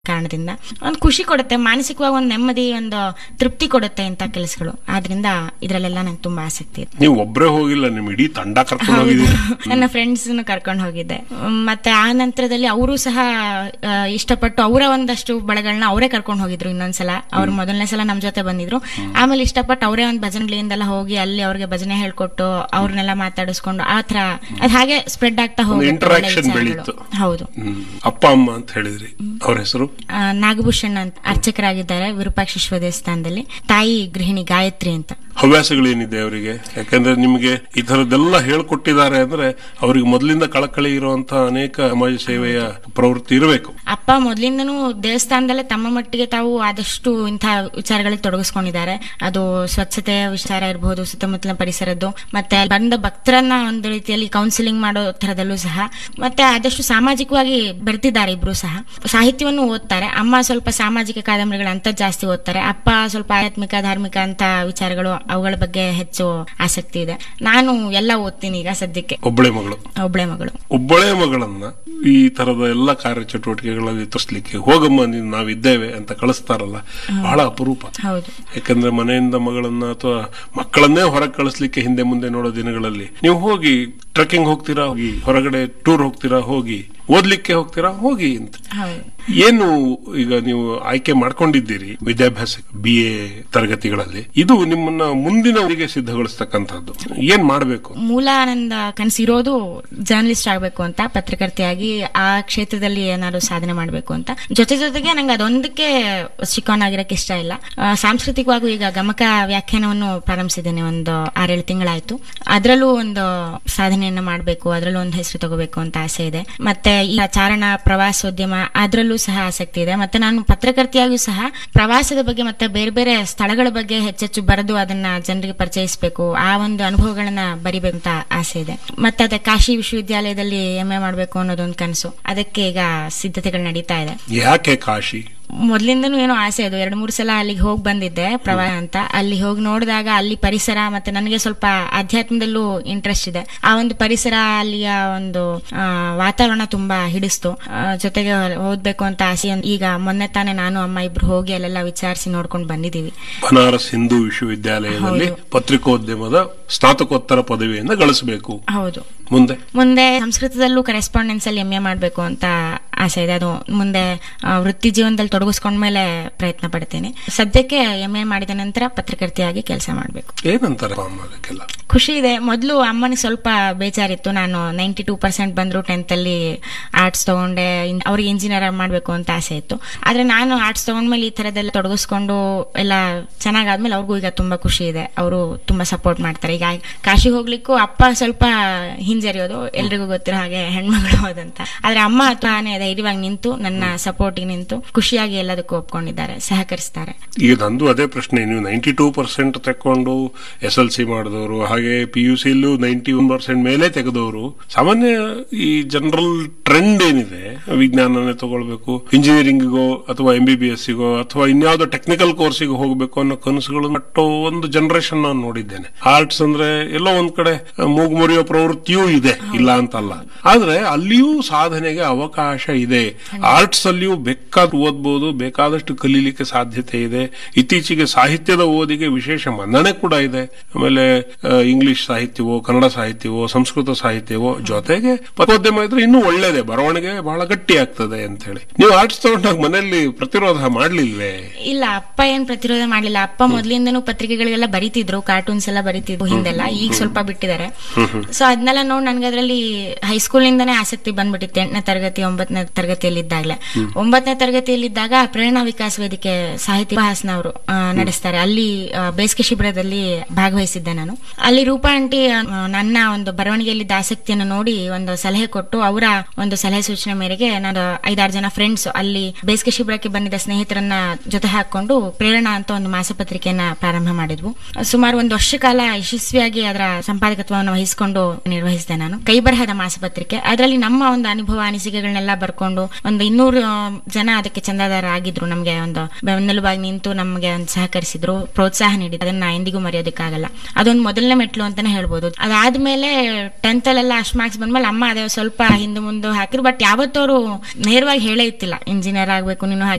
ಕಾರಣದಿಂದ ಒಂದು ಖುಷಿ ಕೊಡುತ್ತೆ ಮಾನಸಿಕವಾಗಿ ಒಂದು ನೆಮ್ಮದಿ ಒಂದು ತೃಪ್ತಿ ಕೊಡುತ್ತೆ ಇಂಥ ಕೆಲಸಗಳು ಆದ್ರಿಂದ ಇದ್ರಲ್ಲೆಲ್ಲ ನಂಗೆ ತುಂಬಾ ಆಸಕ್ತಿ ಇದೆ ನೀವು ಒಬ್ರೇ ಹೋಗಿಲ್ಲ ನಿಮ್ ಇಡೀ ತಂಡ ಕರ್ಕೊಂಡು ಹೌದು ಹೋಗಿದ್ದೀರಿ ನನ್ನ ಫ್ರೆಂಡ್ಸ್ ಕರ್ಕೊಂಡು ಹೋಗಿದ್ದೆ ಉಮ್, ಮತ್ತೆ ಆ ನಂತರದಲ್ಲಿ ಅವರು ಸಹ ಆ, ಇಷ್ಟಪಟ್ಟು ಅವರ ಒಂದಷ್ಟು ಬಳೆಗಳನ್ನ ಅವರೇ ಕರ್ಕೊಂಡು ಹೋಗಿದ್ರು ಇನ್ನೊಂದ್ಸಲ ಅವ್ರು ಮೊದಲನೇ ಸಲ ನಮ್ ಜೊತೆ ಬಂದಿದ್ರು ಆಮೇಲೆ ಇಷ್ಟಪಟ್ಟು ಅವರೇ ಒಂದು ಭಜನೆಗಳಿಂದೆಲ್ಲ ಹೋಗಿ ಅಲ್ಲಿ ಅವ್ರಿಗೆ ಭಜನೆ ಹೇಳ್ಕೊಟ್ಟು ಅವ್ರನ್ನೆಲ್ಲ ಮಾತಾಡಿಸ್ಕೊಂಡು ಆ ತರ ಅದ್ ಹಾಗೆ ಸ್ಪ್ರೆಡ್ ಆಗ್ತಾ ಹೋಗುತ್ತೆ ಒಳ್ಳೆ interaction ವಿಚಾರಗಳು. ಬೆಳೀತು. ಹೌದು ಹ್ಮ್. ಅಪ್ಪ ಅಮ್ಮ ಅಂತ ಹೇಳಿದ್ರಿ ಅವ್ರ ಹೆಸರು ಆ, ನಾಗಭೂಷಣ್ ಅಂತ ಅರ್ಚಕರಾಗಿದ್ದಾರೆ ವಿರೂಪಾಕ್ಷೇಶ್ವರ ದೇವಸ್ಥಾನದಲ್ಲಿ ತಾಯಿ ಗೃಹಿಣಿ ಗಾಯತ್ರಿ ಅಂತ ಹವ್ಯಾಸಗಳೇನಿದೆ ಅವರಿಗೆ ಯಾಕಂದ್ರೆ ನಿಮಗೆ ಈ ತರದ್ದೆಲ್ಲ ಹೇಳ್ಕೊಟ್ಟಿದ್ದಾರೆ ಅಂದ್ರೆ ಅವರಿಗೆ ಮೊದಲಿಂದ ಕಳಕಳಿ ಇರುವಂತಹ ಅನೇಕ ಸಮಾಜ ಸೇವೆಯ ಪ್ರವೃತ್ತಿ ಇರಬೇಕು ಅಪ್ಪ ಮೊದಲಿಂದನೂ ದೇವಸ್ಥಾನದಲ್ಲೇ ತಮ್ಮ ಮಟ್ಟಿಗೆ ತಾವು ಆದಷ್ಟು ಇಂತಹ ವಿಚಾರಗಳಲ್ಲಿ ತೊಡಗಿಸ್ಕೊಂಡಿದ್ದಾರೆ ಅದು ಸ್ವಚ್ಛತೆ ವಿಚಾರ ಇರಬಹುದು ಸುತ್ತಮುತ್ತಲಿನ ಪರಿಸರದ್ದು ಮತ್ತೆ ಅಲ್ಲಿ ಬಂದ ಭಕ್ತರನ್ನ ಒಂದು ರೀತಿಯಲ್ಲಿ ಕೌನ್ಸಿಲಿಂಗ್ ಮಾಡೋ ತರದಲ್ಲೂ ಸಹ ಮತ್ತೆ ಆದಷ್ಟು ಸಾಮಾಜಿಕವಾಗಿ ಬೆರೆತಿದ್ದಾರೆ ಇಬ್ರು ಸಹ ಸಾಹಿತ್ಯವನ್ನು ಓದ್ತಾರೆ ಅಮ್ಮ ಸ್ವಲ್ಪ ಸಾಮಾಜಿಕ ಕಾದಂಬರಿಗಳ ಅಂತ ಜಾಸ್ತಿ ಓದ್ತಾರೆ ಅಪ್ಪ ಸ್ವಲ್ಪ ಆಧ್ಯಾತ್ಮಿಕ ಧಾರ್ಮಿಕ ಅಂತ ವಿಚಾರಗಳು ಅವುಗಳ ಬಗ್ಗೆ ಹೆಚ್ಚು ಆಸಕ್ತಿ ಇದೆ ನಾನು ಎಲ್ಲ ಓದ್ತೀನಿ ಈಗ ಸದ್ಯಕ್ಕೆ ಒಬ್ಬಳೆ ಮಗಳು ಒಬ್ಳೆ ಮಗಳು ಒಬ್ಬಳೇ ಮಗಳನ್ನ ಈ ತರದ ಎಲ್ಲ ಕಾರ್ಯಚಟುವಟಿಕೆಗಳಲ್ಲಿ ತೋರಿಸ್ಲಿಕ್ಕೆ ಹೋಗಮ್ಮ ನೀನು ನಾವಿದ್ದೇವೆ ಅಂತ ಕಳಿಸ್ತಾರಲ್ಲ ಬಹಳ ಅಪರೂಪ ಹೌದು ಯಾಕಂದ್ರೆ ಮನೆಯಿಂದ ಮಗಳನ್ನ ಅಥವಾ ಮಕ್ಕಳನ್ನೇ ಹೊರಗೆ ಕಳಿಸ್ಲಿಕ್ಕೆ ಹಿಂದೆ ಮುಂದೆ ನೋಡೋ ದಿನಗಳಲ್ಲಿ ನೀವು ಹೋಗಿ ಟ್ರೆಕ್ಕಿಂಗ್ ಹೋಗ್ತೀರಾ ಹೋಗಿ ಹೊರಗಡೆ ಟೂರ್ ಹೋಗ್ತೀರಾ ಹೋಗಿ ಓದ್ಲಿಕ್ಕೆ ಹೋಗ್ತೀರಾ ಹೋಗಿ ಅಂತ ಹೌದು ಏನು ಈಗ ನೀವು ಆಯ್ಕೆ ಮಾಡ್ಕೊಂಡಿದ್ದೀರಿ ವಿದ್ಯಾಭ್ಯಾಸ ಬಿ ಎ ತರಗತಿಗಳಲ್ಲಿ ಇದು ನಿಮ್ಮನ್ನ ಮುಂದಿನವರಿಗೆ ಸಿದ್ಧಗೊಳಿಸ್ತಕ್ಕಂಥದ್ದು ಏನ್ ಮಾಡಬೇಕು ಮೂಲ ನಂದ ಕನಸಿರೋದು ಜರ್ನಲಿಸ್ಟ್ ಆಗಬೇಕು ಅಂತ ಪತ್ರಕರ್ತೆಯಾಗಿ ಆ ಕ್ಷೇತ್ರದಲ್ಲಿ ಏನಾದ್ರು ಸಾಧನೆ ಮಾಡಬೇಕು ಅಂತ ಜೊತೆ ಜೊತೆಗೆ ನಂಗೆ ಅದೊಂದಕ್ಕೆ ಚಿಕ್ಕಾನ್ ಆಗಿರಕ್ಕೆ ಇಷ್ಟ ಇಲ್ಲ ಆ, ಸಾಂಸ್ಕೃತಿಕವಾಗೂ ಈಗ ಗಮಕ ವ್ಯಾಖ್ಯಾನವನ್ನು ಪ್ರಾರಂಭಿಸಿದ್ದೇನೆ ಒಂದು ಆರೇಳು ತಿಂಗಳಾಯ್ತು ಅದರಲ್ಲೂ ಒಂದು ಸಾಧನೆಯನ್ನ ಮಾಡಬೇಕು ಅದರಲ್ಲೂ ಒಂದು ಹೆಸರು ತಗೋಬೇಕು ಅಂತ ಆಸೆ ಇದೆ ಮತ್ತೆ ಈ ಚಾರಣ ಪ್ರವಾಸೋದ್ಯಮ ಅದರಲ್ಲೂ ಸಹ ಆಸಕ್ತಿ ಇದೆ ಮತ್ತೆ ನಾನು ಪತ್ರಕರ್ತೆಯಾಗಿಯೂ ಸಹ ಪ್ರವಾಸದ ಬಗ್ಗೆ ಮತ್ತೆ ಬೇರೆ ಬೇರೆ ಸ್ಥಳಗಳ ಬಗ್ಗೆ ಹೆಚ್ಚೆಚ್ಚು ಬರೆದು ಅದನ್ನ ಜನರಿಗೆ ಪರಿಚಯಿಸಬೇಕು ಆ ಒಂದು ಅನುಭವಗಳನ್ನ ಬರಿಬೇಕು ಅಂತ ಆಸೆ ಇದೆ ಮತ್ತೆ ಅದೇ ಕಾಶಿ ವಿಶ್ವವಿದ್ಯಾಲಯದಲ್ಲಿ ಎಂ ಎ ಮಾಡಬೇಕು ಅನ್ನೋದೊಂದು ಕನಸು ಅದಕ್ಕೆ ಈಗ ಸಿದ್ಧತೆಗಳು ನಡೀತಾ ಇದೆ ಯಾಕೆ ಕಾಶಿ ಮೊದ್ಲಿಂದನೂ ಏನೋ ಆಸೆ ಅದು ಎರಡು ಮೂರು ಸಲ ಅಲ್ಲಿಗೆ ಹೋಗಿ ಬಂದಿದ್ದೆ ಪ್ರವಾಸ ಅಂತ ಅಲ್ಲಿ ಹೋಗಿ ನೋಡಿದಾಗ ಅಲ್ಲಿ ಪರಿಸರ ಮತ್ತೆ ನನಗೆ ಸ್ವಲ್ಪ ಅಧ್ಯಾತ್ಮದಲ್ಲೂ ಇಂಟ್ರೆಸ್ಟ್ ಇದೆ ಆ ಒಂದು ಪರಿಸರ ಅಲ್ಲಿಯ ಒಂದು ಆ, ವಾತಾವರಣ ತುಂಬಾ ಹಿಡಿಸ್ತು ಆ, ಜೊತೆಗೆ ಓದ್ಬೇಕು ಅಂತ ಆಸೆ ಒಂದ್- ಈಗ ಮೊನ್ನೆ ತಾನೇ ನಾನು ಅಮ್ಮ ಇಬ್ರು ಹೋಗಿ ಅಲ್ಲೆಲ್ಲ ವಿಚಾರಿಸಿ ನೋಡ್ಕೊಂಡು ಬಂದಿದೀವಿ ಬನಾರಸ್ ಹಿಂದೂ ವಿಶ್ವವಿದ್ಯಾಲಯದಲ್ಲಿ ಹೌದು. ಪತ್ರಿಕೋದ್ಯಮದ ಸ್ನಾತಕೋತ್ತರ ಪದವಿಯನ್ನು ಗಳಿಸಬೇಕು ಹೌದು ಮುಂದೆ ಮುಂದೆ ಸಂಸ್ಕೃತದಲ್ಲೂ ಕರೆಸ್ಪಾಂಡೆನ್ಸ್ ಅಲ್ಲಿ ಎಂ ಎ ಮಾಡಬೇಕು ಅಂತ ಆಸೆ ಇದೆ ಅದು ಮುಂದೆ ಆ, ವೃತ್ತಿ ಜೀವನದಲ್ಲಿ ತೊಡಗಿಸ್ಕೊಂಡ್ಮೇಲೆ ಪ್ರಯತ್ನ ಪಡ್ತೀನಿ ಸದ್ಯಕ್ಕೆ ಎಂ ಎ ಮಾಡಿದ ನಂತರ ಪತ್ರಕರ್ತೆಯಾಗಿ ಕೆಲಸ ಮಾಡಬೇಕು ಏನಂತಾರೆ ಅಮ್ಮ ಅದಕ್ಕೆಲ್ಲ ಖುಷಿ ಇದೆ ಮೊದಲು ಅಮ್ಮನಿಗೆ ಸ್ವಲ್ಪ ಬೇಜಾರಿತ್ತು ನಾನು ನೈಂಟಿ ಟೂ ಪರ್ಸೆಂಟ್ ಬಂದ್ರು ಟೆಂತ್ ಅಲ್ಲಿ ಆರ್ಟ್ಸ್ ತಗೊಂಡೆ ಇನ್- ಅವ್ರಿಗೆ ಇಂಜಿನಿಯರ್ ಮಾಡಬೇಕು ಅಂತ ಆಸೆ ಇತ್ತು ಆದ್ರೆ ನಾನು ಆರ್ಟ್ಸ್ ತಗೊಂಡ್ಮೇಲೆ ಈ ತರದೆಲ್ಲ ತೊಡಗಿಸ್ಕೊಂಡು ಎಲ್ಲ ಚೆನ್ನಾಗಾದ್ಮೇಲೆ ಅವ್ರಿಗೂ ಈಗ ತುಂಬಾ ಖುಷಿ ಇದೆ ಅವರು ತುಂಬಾ ಸಪೋರ್ಟ್ ಮಾಡ್ತಾರೆ ಈಗ ಕಾಶಿ ಹೋಗ್ಲಿಕ್ಕೂ ಅಪ್ಪ ಸ್ವಲ್ಪ ಹಿಂಜರಿಯೋದು ಎಲ್ರಿಗೂ ಗೊತ್ತಿರೋ ಹಾಗೆ ಹೆಣ್ಮಗಳು ಹೋದಂತ ಆದ್ರೆ ಅಮ್ಮ ತಾನೇ ಧೈರ್ಯವಾಗಿ ನಿಂತು ನನ್ನ ಸಪೋರ್ಟಿಗೆ ನಿಂತು ಖುಷಿಯಾಗಿ ಎಲ್ಲದಕ್ಕೂ ಒಪ್ಕೊಂಡಿದ್ದಾರೆ ಸಹಕರಿಸ್ತಾರೆ ಈಗ ನಂದು ಅದೇ ಪ್ರಶ್ನೆ ನೀವು ನೈಂಟಿ ಟೂ ಪರ್ಸೆಂಟ್ ತಕೊಂಡು ಎಸ್ ಎಲ್ ಸಿ ಮಾಡಿದವರು ಹಾಗೆ ಪಿ ಯು ಸಿಲೂ ನೈಂಟಿ ಒನ್ ಪರ್ಸೆಂಟ್ ಮೇಲೆ ತೆಗೆದವರು ಸಾಮಾನ್ಯ ಈ ಜನರಲ್ ಟ್ರೆಂಡ್ ಏನಿದೆ ವಿಜ್ಞಾನನೇ ತಗೊಳ್ಬೇಕು ಇಂಜಿನಿಯರಿಂಗಿಗೋ ಅಥವಾ ಎಂ ಬಿ ಬಿ ಎಸ್ಸಿಗೋ ಅಥವಾ ಇನ್ಯಾವುದೋ ಟೆಕ್ನಿಕಲ್ ಕೋರ್ಸಿಗೆ ಹೋಗಬೇಕು ಅನ್ನೋ ಕನಸುಗಳು ಮಟ್ಟೋ ಒಂದು ಜನರೇಷನ್ ನಾನು ನೋಡಿದ್ದೇನೆ ಆರ್ಟ್ಸ್ ಅಂದ್ರೆ ಎಲ್ಲೋ ಒಂದ್ ಕಡೆ ಮೂಗು ಮುರಿಯೋ ಪ್ರವೃತ್ತಿಯೂ ಇದೆ ಇಲ್ಲ ಅಂತಲ್ಲ ಆದ್ರೆ ಅಲ್ಲಿಯೂ ಸಾಧನೆಗೆ ಅವಕಾಶ ಇದೆ ಆರ್ಟ್ಸ್ ಅಲ್ಲಿಯೂ ಬೇಕಾದ ಓದ್ಬೋದು ಬೇಕಾದಷ್ಟು ಕಲೀಲಿಕ್ಕೆ ಸಾಧ್ಯತೆ ಇದೆ ಇತ್ತೀಚೆಗೆ ಸಾಹಿತ್ಯದ ಓದಿಗೆ ವಿಶೇಷ ಮನ್ನಣೆ ಕೂಡ ಇದೆ ಆಮೇಲೆ ಆ, ಇಂಗ್ಲಿಷ್ ಸಾಹಿತ್ಯವೋ ಕನ್ನಡ ಸಾಹಿತ್ಯವೋ ಸಂಸ್ಕೃತ ಸಾಹಿತ್ಯವೋ ಜೊತೆಗೆ ಪದೋದ್ಯಮ ಇದ್ರೆ ಇನ್ನೂ ಒಳ್ಳೇದೇ ಬರವಣಿಗೆ ಬಹಳ ಗಟ್ಟಿ ಆಗ್ತದೆ ಅಂತ ಹೇಳಿ ನೀವು ಆರ್ಟ್ಸ್ ತಗೊಂಡಾಗ ಮನೆಯಲ್ಲಿ ಪ್ರತಿರೋಧ ಮಾಡ್ಲಿಲ್ವೇ ಇಲ್ಲ ಅಪ್ಪ ಏನ್ ಪ್ರತಿರೋಧ ಮಾಡ್ಲಿಲ್ಲ ಅಪ್ಪ ಮೊದ್ಲಿಂದನೂ ಪತ್ರಿಕೆಗಳಿಗೆಲ್ಲ ಬರೀತಿದ್ರು ಕಾರ್ಟೂನ್ಸ್ ಎಲ್ಲ ಬರೀತಿದ್ರು ಹಿಂದೆಲ್ಲ ಈಗ ಸ್ವಲ್ಪ ಬಿಟ್ಟಿದ್ದಾರೆ ಸೊ ಅದನ್ನೆಲ್ಲ ನೋಡಿ ನನ್ಗೆ ಅದರಲ್ಲಿ ಹೈಸ್ಕೂಲ್ ನಿಂದನೇ ಆಸಕ್ತಿ ಬಂದ್ಬಿಟ್ಟಿತ್ತು ಎಂಟನೇ ತರಗತಿ ಒಂಬತ್ತನೇ ತರಗತಿಯಲ್ಲಿ ಇದ್ದಾಗಲೇ ಒಂಬತ್ತನೇ ತರಗತಿಯಲ್ಲಿದ್ದಾಗ ಪ್ರೇರಣಾ ವಿಕಾಸ ವೇದಿಕೆ ಸಾಹಿತ್ಯ ಹಾಸನ ಅವರು ನಡೆಸ್ತಾರೆ ಅಲ್ಲಿ ಆ, ಬೇಸಿಗೆ ಶಿಬಿರದಲ್ಲಿ ಭಾಗವಹಿಸಿದ್ದೆ ನಾನು ಅಲ್ಲಿ ರೂಪಾ ಆಂಟಿ ಆ, ನನ್ನ ಒಂದು ಬರವಣಿಗೆಯಲ್ಲಿದ್ದ ಆಸಕ್ತಿಯನ್ನು ನೋಡಿ ಒಂದು ಸಲಹೆ ಕೊಟ್ಟು ಅವರ ಒಂದು ಸಲಹೆ ಸೂಚನೆ ಮೇರೆಗೆ ನಾನು ಐದಾರು ಜನ ಫ್ರೆಂಡ್ಸ್ ಅಲ್ಲಿ ಬೇಸಿಗೆ ಶಿಬಿರಕ್ಕೆ ಬಂದಿದ್ದ ಸ್ನೇಹಿತರನ್ನ ಜೊತೆ ಹಾಕೊಂಡು ಪ್ರೇರಣಾ ಅಂತ ಒಂದು ಮಾಸಪತ್ರಿಕೆಯನ್ನ ಪ್ರಾರಂಭ ಮಾಡಿದ್ವು ಸುಮಾರು ಒಂದು ವರ್ಷ ಕಾಲ ಯಶಸ್ವಿಯಾಗಿ ಅದರ ಸಂಪಾದಕತ್ವವನ್ನು ವಹಿಸಿಕೊಂಡು ನಿರ್ವಹಿಸಿದೆ ನಾನು ಕೈ ಬರಹದ ಮಾಸಪತ್ರಿಕೆ ಅದರಲ್ಲಿ ನಮ್ಮ ಒಂದು ಅನುಭವ ಅನಿಸಿಕೆಗಳನ್ನೆಲ್ಲ ಬರೆದು ಕರ್ಕೊಂಡು ಒಂದು ಇನ್ನೂರು ಆ, ಜನ ಅದಕ್ಕೆ ಚಂದಾದಾರ ಆಗಿದ್ರು ನಮ್ಗೆ ಒಂದು ಬೆನ್ನೆಲುಬಾಗಿ ನಿಂತು ನಮ್ಗೆ ಒಂದು ಸಹಕರಿಸಿದ್ರು ಪ್ರೋತ್ಸಾಹ ನೀಡಿದ್ರು ಅದನ್ನ ನಾ ಎಂದಿಗೂ ಮರೆಯೋದಕ್ಕಾಗಲ್ಲ ಅದೊಂದು ಮೊದಲನೇ ಮೆಟ್ಲು ಅಂತಾನೆ ಹೇಳ್ಬೋದು ಅದಾದ್ಮೇಲೆ ಟೆಂತ್ ಅಲ್ಲೆಲ್ಲ ಅಷ್ಟು ಮಾರ್ಕ್ಸ್ ಬಂದ್ಮೇಲೆ ಅಮ್ಮ ಅದೇ ಸ್ವಲ್ಪ ಹಿಂದೆ ಮುಂದೆ ಹಾಕಿದ್ರು ಬಟ್ ಯಾವತ್ತವರು ನೇರವಾಗಿ ಹೇಳೇ ಇತ್ತಿಲ್ಲ ಇಂಜಿನಿಯರ್ ಆಗ್ಬೇಕು ನೀನು